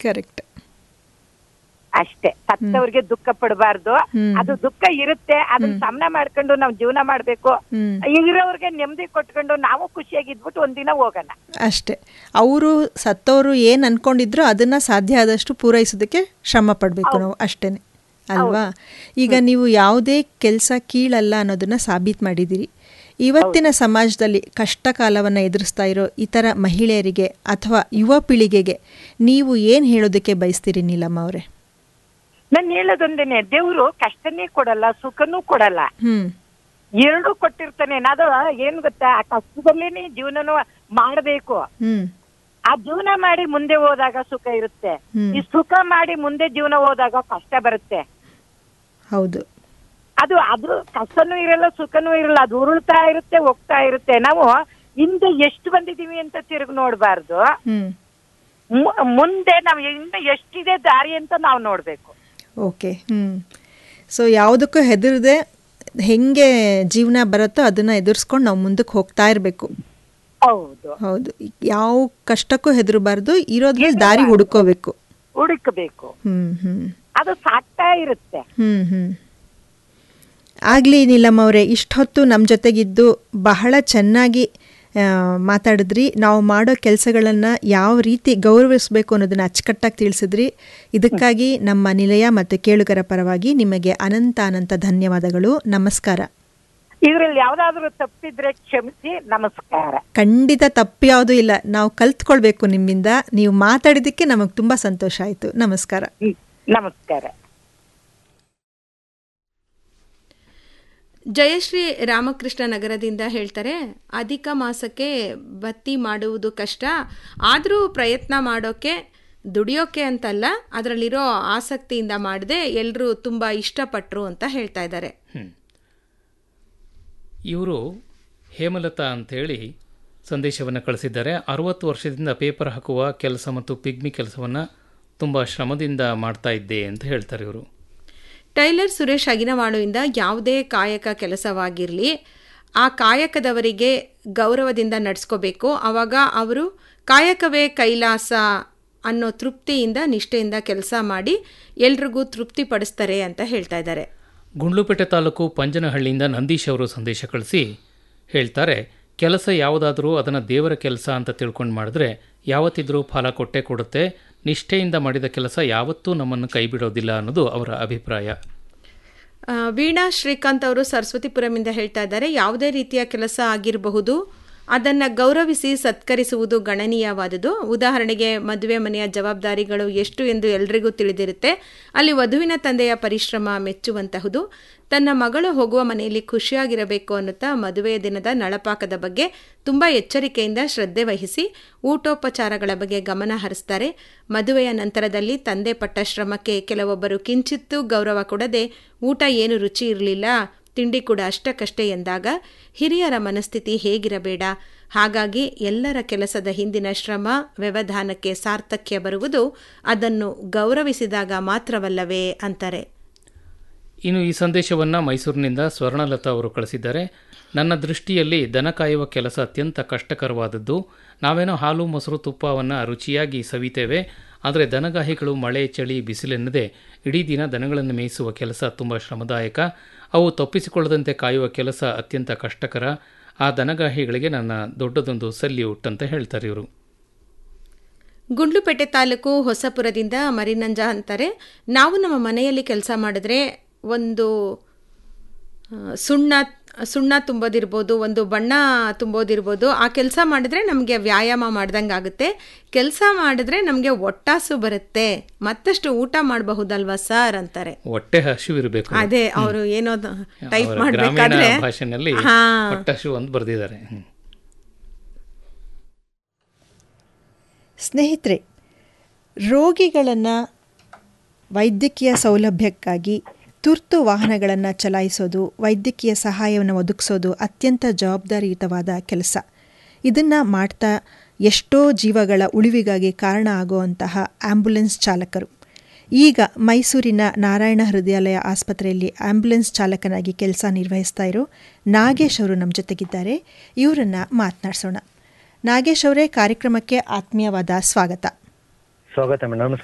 Correct ಅಷ್ಟೇ ಸತ್ತವ್ರಿಗೆ ದುಃಖ ಪಡಬಾರ್ದು ಹ್ಮ್. ಅದು ದುಃಖ ಇರುತ್ತೆ ಅದನ್ನ ಸಮನ ಮಾಡ್ಕೊಂಡು ನಾವು ಜೀವನ ಮಾಡ್ಬೇಕು ಹ್ಮ್. ಇರೋರ್ಗೆ ನೆಮ್ಮದಿ ಕೊಟ್ಕೊಂಡು ನಾವು ಖುಷಿಯಾಗಿ ಇದ್ಬಿಟ್ಟು ಒಂದಿನ ಹೋಗೋಣ ಅಷ್ಟೇ ಅವರು ಸತ್ತವರು ಏನು ಅನ್ಕೊಂಡಿದ್ರು ಅದನ್ನ ಸಾಧ್ಯ ಆದಷ್ಟು ಪೂರೈಸೋದಕ್ಕೆ ಶ್ರಮ ಪಡಬೇಕು ನಾವು ಅಷ್ಟೇನೆ ಅಲ್ವಾ ಈಗ ನೀವು ಯಾವುದೇ ಕೆಲಸ ಕೀಳಲ್ಲ ಅನ್ನೋದನ್ನ ಸಾಬೀತು ಮಾಡಿದ್ದೀರಿ ಇವತ್ತಿನ ಸಮಾಜದಲ್ಲಿ ಕಷ್ಟ ಕಾಲವನ್ನು ಎದುರಿಸ್ತಾ ಇರೋ ಇತರ ಮಹಿಳೆಯರಿಗೆ ಅಥವಾ ಯುವ ಪೀಳಿಗೆಗೆ ನೀವು ಏನು ಹೇಳೋದಕ್ಕೆ ಬಯಸ್ತೀರಿ ನೀಲಮ್ಮ ಅವರೇ ನಾನು ಹೇಳೋದೊಂದೇನೆ ದೇವ್ರು ಕಷ್ಟನೇ ಕೊಡಲ್ಲ ಸುಖನೂ ಕೊಡಲ್ಲ ಹ್ಮ್ ಎರಡು ಕೊಟ್ಟಿರ್ತಾನೆ ಅದು ಏನ್ ಗೊತ್ತಾ ಆ ಕಷ್ಟದಲ್ಲೇನೆ ಜೀವನನು ಮಾಡಬೇಕು ಹ್ಮ್ ಆ ಜೀವನ ಮಾಡಿ ಮುಂದೆ ಹೋದಾಗ ಸುಖ ಇರುತ್ತೆ ಹ್ಮ್. ಈ ಸುಖ ಮಾಡಿ ಮುಂದೆ ಜೀವನ ಹೋದಾಗ ಕಷ್ಟ ಬರುತ್ತೆ ಹೌದು ಅದು ಅದು ಕಷ್ಟನೂ ಇರಲ್ಲ ಸುಖನೂ ಇರಲ್ಲ ಅದು ಉರುಳ್ತಾ ಇರುತ್ತೆ ಹೋಗ್ತಾ ಇರುತ್ತೆ ನಾವು ಹಿಂದೆ ಎಷ್ಟು ಬಂದಿದೀವಿ ಅಂತ ತಿರುಗಿ ನೋಡ್ಬಾರ್ದು ಹ್ಮ್ ಮು- ಮುಂದೆ ನಾವು ಇನ್ನು ಎಷ್ಟಿದೆ ದಾರಿ ಅಂತ ನಾವು ನೋಡ್ಬೇಕು ಓಕೆ ಹ್ಞೂ ಸೊ ಯಾವುದಕ್ಕೂ ಹೆದರದೆ ಹೆಂಗೆ ಜೀವನ ಬರುತ್ತೋ ಅದನ್ನು ಎದುರಿಸ್ಕೊಂಡು ನಾವು ಮುಂದಕ್ಕೆ ಹೋಗ್ತಾ ಇರಬೇಕು ಹೌದು ಹೌದು ಯಾವ ಕಷ್ಟಕ್ಕೂ ಹೆದರಬಾರ್ದು ಇರೋದ್ರಲ್ಲಿ ದಾರಿ ಹುಡ್ಕೋಬೇಕು ಹುಡುಕಬೇಕು ಹ್ಞೂ ಹ್ಞೂ ಅದು ಸಾಕ್ತಾ ಇರುತ್ತೆ ಹ್ಞೂ ಹ್ಞೂ ಆಗಲಿ ನೀಲಮ್ಮ ಅವರೇ ಇಷ್ಟೊತ್ತು ನಮ್ಮ ಜೊತೆಗಿದ್ದು ಬಹಳ ಚೆನ್ನಾಗಿ ಆ, ಮಾತಾಡಿದ್ರಿ ನಾವು ಮಾಡೋ ಕೆಲಸಗಳನ್ನು ಯಾವ ರೀತಿ ಗೌರವಿಸಬೇಕು ಅನ್ನೋದನ್ನು ಅಚ್ಚುಕಟ್ಟಾಗಿ ತಿಳಿಸಿದ್ರಿ ಇದಕ್ಕಾಗಿ ನಮ್ಮ ನಿಲಯ ಮತ್ತು ಕೇಳುಗರ ಪರವಾಗಿ ನಿಮಗೆ ಅನಂತ ಅನಂತ ಧನ್ಯವಾದಗಳು ನಮಸ್ಕಾರ ಇದ್ರಲ್ಲಿ ಯಾವ್ದಾದ್ರು ತಪ್ಪಿದ್ರೆ ಕ್ಷಮಿಸಿ ನಮಸ್ಕಾರ ಖಂಡಿತ ತಪ್ಪು ಯಾವುದೂ ಇಲ್ಲ ನಾವು ಕಲ್ತ್ಕೊಳ್ಬೇಕು ನಿಮ್ಮಿಂದ ನೀವು ಮಾತಾಡಿದ್ದಕ್ಕೆ ನಮಗೆ ತುಂಬ ಸಂತೋಷ ಆಯಿತು ನಮಸ್ಕಾರ ಹ್ಮ್. ನಮಸ್ಕಾರ ಜಯಶ್ರೀ ರಾಮಕೃಷ್ಣ ನಗರದಿಂದ ಹೇಳ್ತಾರೆ ಅಧಿಕ ಮಾಸಕ್ಕೆ ಬತ್ತಿ ಮಾಡುವುದು ಕಷ್ಟ ಆದರೂ ಪ್ರಯತ್ನ ಮಾಡೋಕ್ಕೆ ದುಡಿಯೋಕೆ ಅಂತಲ್ಲ ಅದರಲ್ಲಿರೋ ಆಸಕ್ತಿಯಿಂದ ಮಾಡದೆ ಎಲ್ಲರೂ ತುಂಬ ಇಷ್ಟಪಟ್ಟರು ಅಂತ ಹೇಳ್ತಾ ಇದ್ದಾರೆ ಇವರು ಹೇಮಲತಾ ಅಂತೇಳಿ ಸಂದೇಶವನ್ನು ಕಳಿಸಿದ್ದಾರೆ ಅರವತ್ತು ವರ್ಷದಿಂದ ಪೇಪರ್ ಹಾಕುವ ಕೆಲಸ ಮತ್ತು ಪಿಗ್ಮಿ ಕೆಲಸವನ್ನು ತುಂಬ ಶ್ರಮದಿಂದ ಮಾಡ್ತಾ ಇದ್ದೆ ಅಂತ ಹೇಳ್ತಾರೆ ಇವರು ಟೈಲರ್ ಸುರೇಶ್ ಅಗಿನವಾಳುವಿಂದ ಯಾವುದೇ ಕಾಯಕ ಕೆಲಸವಾಗಿರಲಿ ಆ ಕಾಯಕದವರಿಗೆ ಗೌರವದಿಂದ ನಡೆಸ್ಕೋಬೇಕು ಆವಾಗ ಅವರು ಕಾಯಕವೇ ಕೈಲಾಸ ಅನ್ನೋ ತೃಪ್ತಿಯಿಂದ ನಿಷ್ಠೆಯಿಂದ ಕೆಲಸ ಮಾಡಿ ಎಲ್ರಿಗೂ ತೃಪ್ತಿ ಪಡಿಸ್ತಾರೆ ಅಂತ ಹೇಳ್ತಾ ಇದ್ದಾರೆ ಗುಂಡ್ಲುಪೇಟೆ ತಾಲೂಕು ಪಂಜನಹಳ್ಳಿಯಿಂದ ನಂದೀಶ್ ಅವರು ಸಂದೇಶ ಕಳಿಸಿ ಹೇಳ್ತಾರೆ ಕೆಲಸ ಯಾವುದಾದ್ರೂ ಅದನ್ನು ದೇವರ ಕೆಲಸ ಅಂತ ತಿಳ್ಕೊಂಡು ಮಾಡಿದ್ರೆ ಯಾವತ್ತಿದ್ರೂ ಫಲ ಕೊಟ್ಟೇ ಕೊಡುತ್ತೆ ನಿಷ್ಠೆಯಿಂದ ಮಾಡಿದ ಕೆಲಸ ಯಾವತ್ತೂ ನಮ್ಮನ್ನು ಕೈ ಬಿಡೋದಿಲ್ಲ ಅನ್ನೋದು ಅವರ ಅಭಿಪ್ರಾಯ ಆ, ವೀಣಾ ಶ್ರೀಕಾಂತ್ ಅವರು ಸರಸ್ವತಿಪುರಮಿಂದ ಹೇಳ್ತಾ ಇದ್ದಾರೆ ಯಾವುದೇ ರೀತಿಯ ಕೆಲಸ ಆಗಿರಬಹುದು ಅದನ್ನು ಗೌರವಿಸಿ ಸತ್ಕರಿಸುವುದು ಗಣನೀಯವಾದುದು ಉದಾಹರಣೆಗೆ ಮದುವೆ ಮನೆಯ ಜವಾಬ್ದಾರಿಗಳು ಎಷ್ಟು ಎಂದು ಎಲ್ರಿಗೂ ತಿಳಿದಿರುತ್ತೆ ಅಲ್ಲಿ ವಧುವಿನ ತಂದೆಯ ಪರಿಶ್ರಮ ಮೆಚ್ಚುವಂತಹುದು ತನ್ನ ಮಗಳು ಹೋಗುವ ಮನೆಯಲ್ಲಿ ಖುಷಿಯಾಗಿರಬೇಕು ಅನ್ನುತ್ತಾ ಮದುವೆಯ ದಿನದ ನಳಪಾಕದ ಬಗ್ಗೆ ತುಂಬ ಎಚ್ಚರಿಕೆಯಿಂದ ಶ್ರದ್ಧೆ ವಹಿಸಿ ಊಟೋಪಚಾರಗಳ ಬಗ್ಗೆ ಗಮನ ಹರಿಸ್ತಾರೆ ಮದುವೆಯ ನಂತರದಲ್ಲಿ ತಂದೆ ಪಟ್ಟ ಶ್ರಮಕ್ಕೆ ಕೆಲವೊಬ್ಬರು ಕಿಂಚಿತ್ತೂ ಗೌರವ ಕೊಡದೆ ಊಟ ಏನು ರುಚಿ ಇರಲಿಲ್ಲ ತಿಂಡಿ ಕೂಡ ಅಷ್ಟಕ್ಕಷ್ಟೇ ಎಂದಾಗ ಹಿರಿಯರ ಮನಸ್ಥಿತಿ ಹೇಗಿರಬೇಡ ಹಾಗಾಗಿ ಎಲ್ಲರ ಕೆಲಸದ ಹಿಂದಿನ ಶ್ರಮ ವ್ಯವಧಾನಕ್ಕೆ ಸಾರ್ಥಕ್ಯ ಬರುವುದು ಅದನ್ನು ಗೌರವಿಸಿದಾಗ ಮಾತ್ರವಲ್ಲವೇ ಅಂತಾರೆ ಇನ್ನು ಈ ಸಂದೇಶವನ್ನು ಮೈಸೂರಿನಿಂದ ಸ್ವರ್ಣಲತಾ ಅವರು ಕಳಿಸಿದ್ದಾರೆ ನನ್ನ ದೃಷ್ಟಿಯಲ್ಲಿ ದನ ಕಾಯುವ ಕೆಲಸ ಅತ್ಯಂತ ಕಷ್ಟಕರವಾದದ್ದು ನಾವೇನೋ ಹಾಲು ಮೊಸರು ತುಪ್ಪವನ್ನು ರುಚಿಯಾಗಿ ಸವಿತೇವೆ ಆದರೆ ದನಗಾಹಿಗಳು ಮಳೆ ಚಳಿ ಬಿಸಿಲೆನ್ನದೆ ಇಡೀ ದಿನ ದನಗಳನ್ನು ಮೇಯಿಸುವ ಕೆಲಸ ತುಂಬ ಶ್ರಮದಾಯಕ ಅವು ತಪ್ಪಿಸಿಕೊಳ್ಳದಂತೆ ಕಾಯುವ ಕೆಲಸ ಅತ್ಯಂತ ಕಷ್ಟಕರ ಆ ದನಗಾಹಿಗಳಿಗೆ ನನ್ನ ದೊಡ್ಡದೊಂದು ಸಲ್ಯೂಟ್ ಅಂತ ಹೇಳ್ತಾರೆ ಇವರು ಗುಂಡ್ಲುಪೇಟೆ ತಾಲೂಕು ಹೊಸಪುರದಿಂದ ಮರಿನಂಜ ಅಂತಾರೆ ನಾವು ನಮ್ಮ ಮನೆಯಲ್ಲಿ ಕೆಲಸ ಮಾಡಿದ್ರೆ ಒಂದು ಆ, ಸುಣ್ಣ ಸುಣ್ಣ ತುಂಬೋದಿರ್ಬೋದು ಒಂದು ಬಣ್ಣ ತುಂಬೋದಿರ್ಬೋದು ಆ ಕೆಲಸ ಮಾಡಿದ್ರೆ ನಮಗೆ ವ್ಯಾಯಾಮ ಮಾಡ್ದಂಗೆ ಆಗುತ್ತೆ ಕೆಲಸ ಮಾಡಿದ್ರೆ ನಮಗೆ ಒಟ್ಟಾಸು ಬರುತ್ತೆ ಮತ್ತಷ್ಟು ಊಟ ಮಾಡಬಹುದಲ್ವಾ ಸರ್ ಅಂತಾರೆ ಹೊಟ್ಟೆ ಹಸಿವಿರಬೇಕು ಅದೇ ಅವರು ಏನೋ ಟೈಪ್ ಅವರ ಗ್ರಾಮೀಣ ಮಾಡಬೇಕಾದ್ರೆ ಭಾಷೆನಲ್ಲಿ ಹಾ ಹೊಟ್ಟಶು ಅಂತ ಬರೆದಿದ್ದಾರೆ ಹ್ಮ್. ಸ್ನೇಹಿತರೆ ರೋಗಿಗಳನ್ನು ವೈದ್ಯಕೀಯ ಸೌಲಭ್ಯಕ್ಕಾಗಿ ತುರ್ತು ವಾಹನಗಳನ್ನು ಚಲಾಯಿಸೋದು ವೈದ್ಯಕೀಯ ಸಹಾಯವನ್ನು ಒದಗಿಸೋದು ಅತ್ಯಂತ ಜವಾಬ್ದಾರಿಯುತವಾದ ಕೆಲಸ ಇದನ್ನು ಮಾಡ್ತಾ ಎಷ್ಟೋ ಜೀವಗಳ ಉಳಿವಿಗಾಗಿ ಕಾರಣ ಆಗುವಂತಹ ಆಂಬ್ಯುಲೆನ್ಸ್ ಚಾಲಕರು ಈಗ ಮೈಸೂರಿನ ನಾರಾಯಣ ಹೃದಯಾಲಯ ಆಸ್ಪತ್ರೆಯಲ್ಲಿ ಆಂಬ್ಯುಲೆನ್ಸ್ ಚಾಲಕನಾಗಿ ಕೆಲಸ ನಿರ್ವಹಿಸ್ತಾ ಇರೋ ನಾಗೇಶ್ ಅವರು ನಮ್ಮ ಜೊತೆಗಿದ್ದಾರೆ ಇವರನ್ನು ಮಾತನಾಡಿಸೋಣ ನಾಗೇಶ್ ಅವರೇ ಕಾರ್ಯಕ್ರಮಕ್ಕೆ ಆತ್ಮೀಯವಾದ ಸ್ವಾಗತ ಸ್ವಾಗತ ಮೇಡಮ್